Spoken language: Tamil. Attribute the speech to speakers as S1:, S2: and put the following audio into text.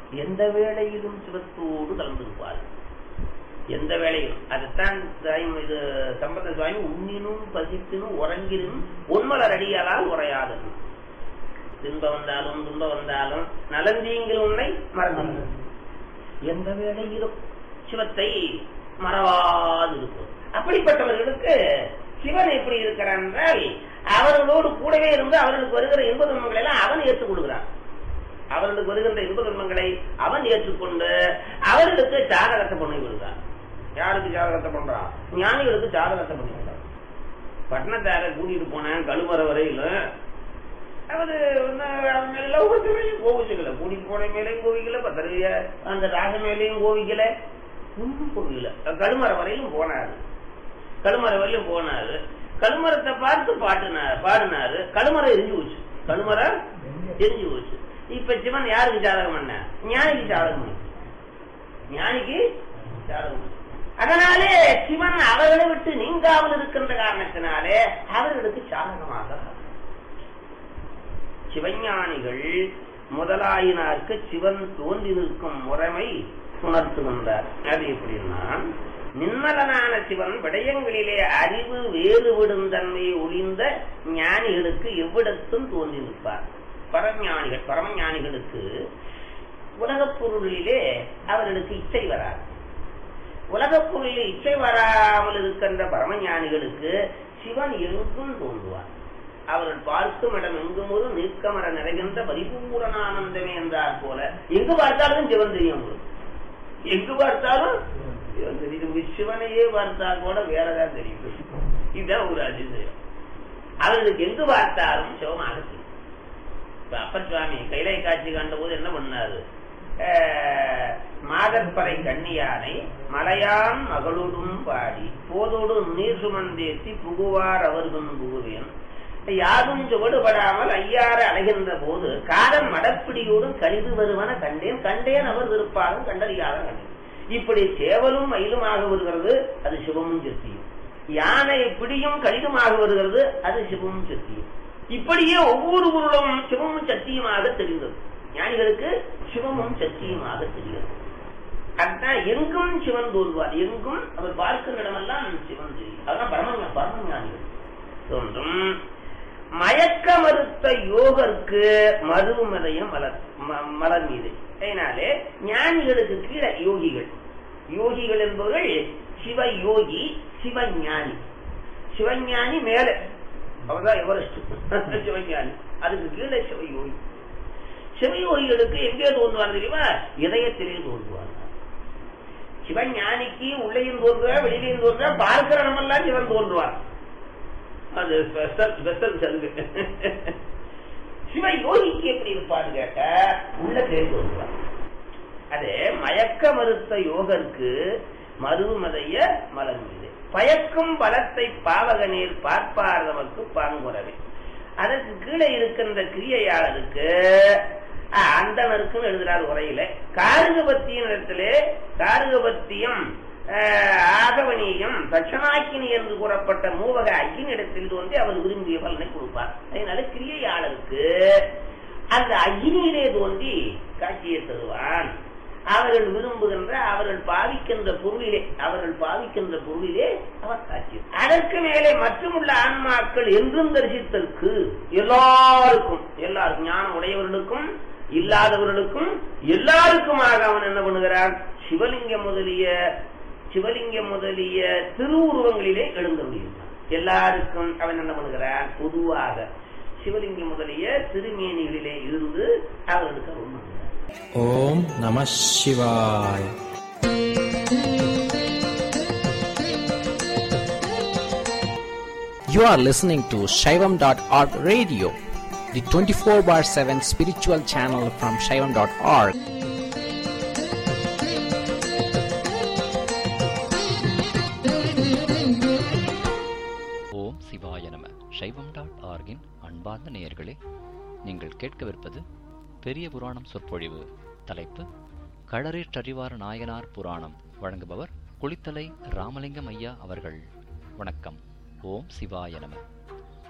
S1: எந்த வேளையிலும் சிவத்தோடு கலந்திருப்பார்கள் எந்த வேளையிலும் அதுதான் சுவாமி இது சம்பந்த சுவாமி உண்ணினும் பசிப்பினும் உறங்கினும் உண்மலர் அடியாலால் உரையாதது துன்பம் வந்தாலும் துன்பம் வந்தாலும் நலந்தீங்கில் உன்னை மறந்து எந்த வேளையிலும் சிவத்தை மறவாது இருக்கும் அப்படிப்பட்டவர்களுக்கு சிவன் எப்படி இருக்கிறான் என்றால் அவர்களோடு கூடவே இருந்து அவர்களுக்கு வருகிற இன்ப துன்பங்களை எல்லாம் அவன் ஏற்றுக் கொடுக்கிறான் அவர்களுக்கு வருகின்ற இன்ப துன்பங்களை அவன் ஏற்றுக்கொண்டு அவர்களுக்கு ஜாதகத்தை பண்ணி விடுகிறான் யாருக்கு ஜாதகத்தை பண்றான் ஞானிகளுக்கு ஜாதகத்தை பண்ணி விடுறான் பட்டணத்தார கூட்டிட்டு போனேன் கழுவற வரையில அவரு அவன் மேல ஒவ்வொருத்த மேலையும் கோவிச்சுக்கல கூட்டிட்டு போன மேலையும் கோவிக்கல பத்திரிகைய அந்த ராக மேலையும் கோவிக்கல ஒன்றும் கோவிக்கல கழுமர வரையிலும் போனாரு கழுமர வரையிலும் போனாரு கழுமரத்தை பார்த்து பாட்டுனாரு பாடினாரு கழுமரம் எரிஞ்சு போச்சு கழுமரம் எரிஞ்சு போச்சு இப்ப சிவன் யாருக்கு ஜாதகம் பண்ண ஞானிக்கு ஜாதகம் பண்ண ஞானிக்கு ஜாதகம் பண்ண அதனாலே சிவன் அவர்களை விட்டு நீங்காமல் இருக்கின்ற காரணத்தினாலே அவர்களுக்கு சாதகமாக சிவஞானிகள் முதலாயினாருக்கு சிவன் தோன்றி நிற்கும் முறைமை உணர்த்துகின்றார் அது எப்படின்னா நிம்மலனான சிவன் விடயங்களிலே அறிவு வேறுவிடும் தன்மையை ஒளிந்த ஞானிகளுக்கு எவ்விடத்தும் தோன்றி நிற்பார் பரஞானிகள் பரமஞானிகளுக்கு உலகப் பொருளிலே அவர்களுக்கு இச்சை வராது உலகப் பொருளில் இச்சை வராமல் இருக்கின்ற பரமஞானிகளுக்கு சிவன் எங்கும் தோன்றுவார் அவர்கள் பார்க்கும் இடம் எங்கும் ஒரு நீக்கமர நிறைகின்ற பரிபூரணானந்தமே என்றார் போல எங்கு பார்த்தாலும் சிவன் தெரியும் உங்களுக்கு எங்கு பார்த்தாலும் சிவன் தெரியும் சிவனையே பார்த்தால் கூட வேறதான் தெரியும் இதுதான் ஒரு அதிசயம் அவர்களுக்கு எங்கு பார்த்தாலும் சிவமாக தெரியும் இப்ப அப்பர் சுவாமி கைலை காட்சி கண்ட போது என்ன பண்ணாரு மாதற்பறை கண்ணியானை மலையான் மகளோடும் பாடி போதோடு நீர் சுமந்தேத்தி புகுவார் அவர்கும் புகுவேன் யாரும் சுவடுபடாமல் ஐயாறு அலைகின்ற போது காதன் மடப்பிடியோடும் கழிவு வருவன கண்டேன் கண்டேன் அவர் விருப்பாலும் கண்டறியாத கண்டேன் இப்படி சேவலும் மயிலுமாக வருகிறது அது சிவமும் சக்தியும் யானை பிடியும் கடிதமாக வருகிறது அது சிவமும் சக்தியும் இப்படியே ஒவ்வொரு பொருளும் சிவமும் சக்தியுமாக தெரிந்தது ஞானிகளுக்கு சிவமும் சக்தியுமாக தெரிகிறது அதுதான் எங்கும் சிவன் தோல்வார் எங்கும் அவர் பார்க்கிற இடமெல்லாம் சிவன் தெரியும் அதுதான் பரம பரம ஞானிகள் தோன்றும் மயக்க மறுத்த யோகருக்கு மருமதையும் மலர் மலர் மீது அதனாலே ஞானிகளுக்கு கீழே யோகிகள் யோகிகள் என்பவர்கள் சிவ யோகி சிவஞானி சிவஞானி மேல அவர்தான் எவரெஸ்ட் சிவஞானி அதுக்கு கீழே சிவயோகி சிவயோகிகளுக்கு எங்கே தோன்றுவார் தெரியுமா இதயத்திலே தோன்றுவார் சிவஞானிக்கு உள்ளேயும் தோன்றுவார் வெளியிலையும் தோன்றுவார் பார்க்கிற இடமெல்லாம் சிவன் தோன்றுவார் அது ஸ்பெஷல் ஸ்பெஷல் சலுகை சிவ யோகிக்கு எப்படி இருப்பான்னு கேட்ட உள்ள தேர்ந்து வருவார் அது மயக்க மறுத்த யோகருக்கு மருமதைய மலர் மீது பயக்கும் பலத்தை பாவக நீர் பார்ப்பார் நமக்கு பாங்குறவே அதற்கு கீழே இருக்கின்ற கிரியையாளருக்கு அந்தனருக்கும் எழுதுறார் உரையில காருகபத்தியின் இடத்திலே காருகபத்தியம் ஆகவனியம் தட்சணாக்கினி என்று கூறப்பட்ட மூவக அக்னியிடத்தில் தோன்றி அவர் விரும்பிய பலனை கொடுப்பார் அதனால கிரியையாளருக்கு அந்த அக்னியிலே தோன்றி காட்சியை தருவான் அவர்கள் விரும்புகின்ற அவர்கள் பாவிக்கின்ற பொருளிலே அவர்கள் பாவிக்கின்ற பொருளிலே அவர் காட்சி அதற்கு மேலே மற்றுமுள்ள ஆன்மாக்கள் என்றும் தரிசித்தற்கு எல்லாருக்கும் எல்லாருக்கும் ஞானம் உடையவர்களுக்கும் இல்லாதவர்களுக்கும் எல்லாருக்குமாக அவன் என்ன பண்ணுகிறான் சிவலிங்கம் முதலிய சிவலிங்கம் முதலிய திருவுருவங்களிலே எழுந்தருளியிருந்தான் எல்லாருக்கும் அவன் என்ன பண்ணுகிறான் பொதுவாக சிவலிங்கம் முதலிய திருமேனிகளிலே இருந்து அவர்களுக்கு அருள் பண்ணுகிறான்
S2: ஓம் நம சிவாய் You are listening to Shaivam.org radio, the 24 bar 7 spiritual channel from Shaivam.org.
S3: ஓம் சிவாய நம சைவம் டாட் ஆர்கின் அன்பார்ந்த நேயர்களே நீங்கள் கேட்கவிருப்பது பெரிய புராணம் சொற்பொழிவு தலைப்பு களரேற்றறிவார் நாயனார் புராணம் வழங்குபவர் குளித்தலை ராமலிங்கம் ஐயா அவர்கள் வணக்கம் ஓம் சிவாய நம